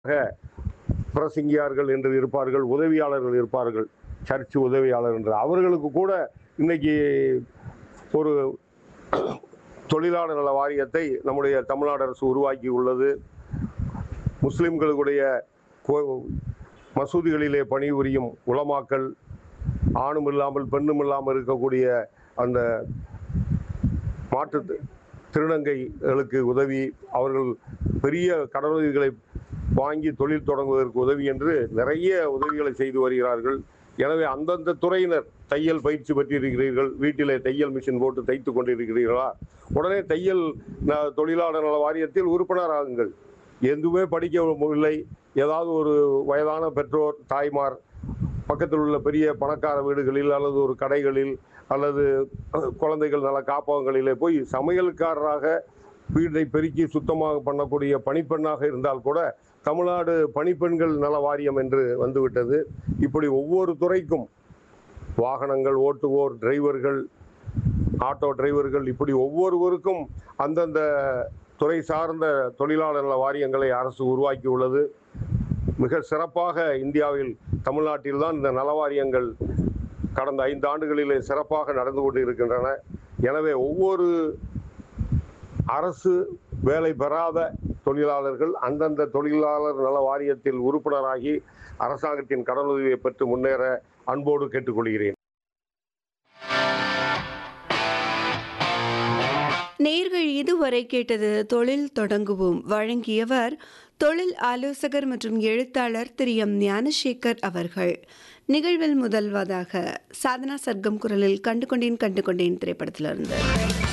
பிரசங்கியார்கள் என்று இருப்பார்கள் உதவியாளர்கள் இருப்பார்கள் சர்ச் உதவியாளர் என்று அவர்களுக்கு கூட இன்னைக்கு ஒரு தொழிலாளர் நல வாரியத்தை நம்முடைய தமிழ்நாடு அரசு உருவாக்கி உள்ளது முஸ்லிம்களுடைய கோ- மசூதிகளிலே பணிபுரியும் உலமாக்கள் ஆணும் இல்லாமல் பெண்ணும் இல்லாமல் இருக்கக்கூடிய அந்த மாற்று திருநங்கைகளுக்கு உதவி அவர்கள் பெரிய கடனுதவிகளை வாங்கி தொழில் தொடங்குவதற்கு உதவி என்று நிறைய உதவிகளை செய்து வருகிறார்கள் எனவே அந்தந்த துறையினர் தையல் பயிற்சி பெற்றிருக்கிறீர்கள் வீட்டிலே தையல் மிஷின் போட்டு தைத்து கொண்டிருக்கிறீர்களா உடனே தையல் ந- தொழிலாளர் நல வாரியத்தில் உறுப்பினர் ஆகுங்கள் எதுவுமே படிக்கவில்லை ஏதாவது ஒரு வயதான பெற்றோர் தாய்மார் பக்கத்தில் உள்ள பெரிய பணக்கார வீடுகளில் அல்லது ஒரு கடைகளில் அல்லது அஹ், குழந்தைகள் நல காப்பகங்களிலே போய் சமையல்காரராக வீட்டை பெருக்கி சுத்தமாக பண்ணக்கூடிய பணிப்பெண்ணாக இருந்தால் கூட தமிழ்நாடு பணிப்பெண்கள் நல வாரியம் என்று வந்துவிட்டது இப்படி ஒவ்வொரு துறைக்கும் வாகனங்கள் ஓட்டுவோர் டிரைவர்கள் ஆட்டோ டிரைவர்கள் இப்படி ஒவ்வொருவருக்கும் அந்தந்த துறை சார்ந்த தொழிலாளர் நல வாரியங்களை அரசு உருவாக்கி உள்ளது மிக சிறப்பாக இந்தியாவில் தமிழ்நாட்டில் தான் இந்த நல வாரியங்கள் கடந்த ஐந்து ஆண்டுகளிலே சிறப்பாக நடந்து கொண்டு இருக்கின்றன எனவே ஒவ்வொரு அரசு வேலை பெறாத தொழிலாளர்கள் அந்தந்த தொழிலாளர் நல வாரியத்தில் உறுப்பினராகி அரசாங்கத்தின் கடனுதவியை பெற்று முன்னேற அன்போடு கேட்டுக்கொள்கிறேன் நேர்கள் இதுவரை கேட்டது தொழில் தொடங்குவோம் வழங்கியவர் தொழில் ஆலோசகர் மற்றும் எழுத்தாளர் திரு எம் ஞானசேகர் அவர்கள் நிகழ்வில் முதல்வதாக சாதனா சர்க்கம் குரலில் கண்டு கொண்டேன் கண்டு கொண்டேன் திரைப்படத்திலிருந்து